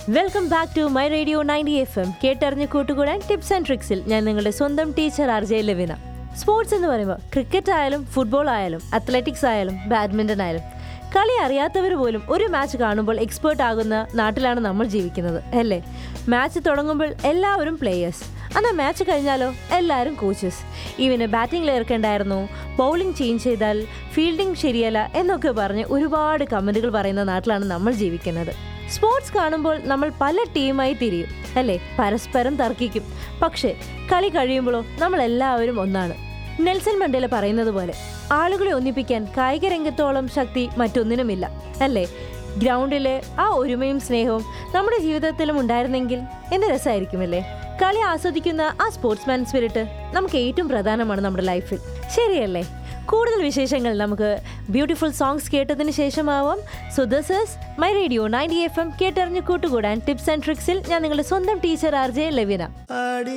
welcome back to my radio ninety F M കേട്ടറിഞ്ഞ് കൂട്ടുകൂടാൻ tips and ട്രിക്സിൽ ഞാൻ നിങ്ങളുടെ സ്വന്തം teacher R J Lavina sports എന്ന് പറയുമ്പോൾ ക്രിക്കറ്റ് ആയാലും ഫുട്ബോൾ ആയാലും അത്ലറ്റിക്സ് ആയാലും ബാഡ്മിൻ്റൺ ആയാലും കളി അറിയാത്തവർ പോലും ഒരു മാച്ച് കാണുമ്പോൾ എക്സ്പേർട്ട് ആകുന്ന നാട്ടിലാണ് നമ്മൾ ജീവിക്കുന്നത് അല്ലേ മാച്ച് തുടങ്ങുമ്പോൾ എല്ലാവരും പ്ലേയേഴ്സ് എന്നാൽ മാച്ച് കഴിഞ്ഞാലോ എല്ലാവരും കോച്ചസ് ഇവന് ബാറ്റിംഗിൽ ഏർക്കേണ്ടായിരുന്നു ബൗളിംഗ് ചേഞ്ച് ചെയ്താൽ ഫീൽഡിംഗ് ശരിയല്ല എന്നൊക്കെ പറഞ്ഞ് ഒരുപാട് കമൻറ്റുകൾ പറയുന്ന നാട്ടിലാണ് നമ്മൾ ജീവിക്കുന്നത് സ്പോർട്സ് കാണുമ്പോൾ നമ്മൾ പല ടീമായി തിരിയും അല്ലേ പരസ്പരം തർക്കിക്കും പക്ഷേ കളി കഴിയുമ്പോഴോ നമ്മൾ എല്ലാവരും ഒന്നാണ് നെൽസൺ മണ്ടേല പറയുന്നത് പോലെ ആളുകളെ ഒന്നിപ്പിക്കാൻ കായിക രംഗത്തോളം ശക്തി മറ്റൊന്നിനുമില്ല അല്ലേ ഗ്രൗണ്ടിലെ ആ ഒരുമയും സ്നേഹവും നമ്മുടെ ജീവിതത്തിലും ഉണ്ടായിരുന്നെങ്കിൽ എന്ത് രസമായിരിക്കുമല്ലേ കളി ആസ്വദിക്കുന്ന ആ സ്പോർട്സ്മാൻ സ്പിരിറ്റ് നമുക്ക് ഏറ്റവും പ്രധാനമാണ് നമ്മുടെ ലൈഫിൽ ശരിയല്ലേ കൂടുതൽ വിശേഷങ്ങൾ നമുക്ക് ബ്യൂട്ടിഫുൾ സോങ്സ് കേട്ടതിന് ശേഷമാവാം so this is my radio ninety F M കേട്ടറിഞ്ഞ് കൂട്ടുകൂടാൻ ടിപ്സ് ആൻഡ് ട്രിക്സിൽ ഞാൻ നിങ്ങളുടെ സ്വന്തം ടീച്ചർ ആർ ജെ ലവിന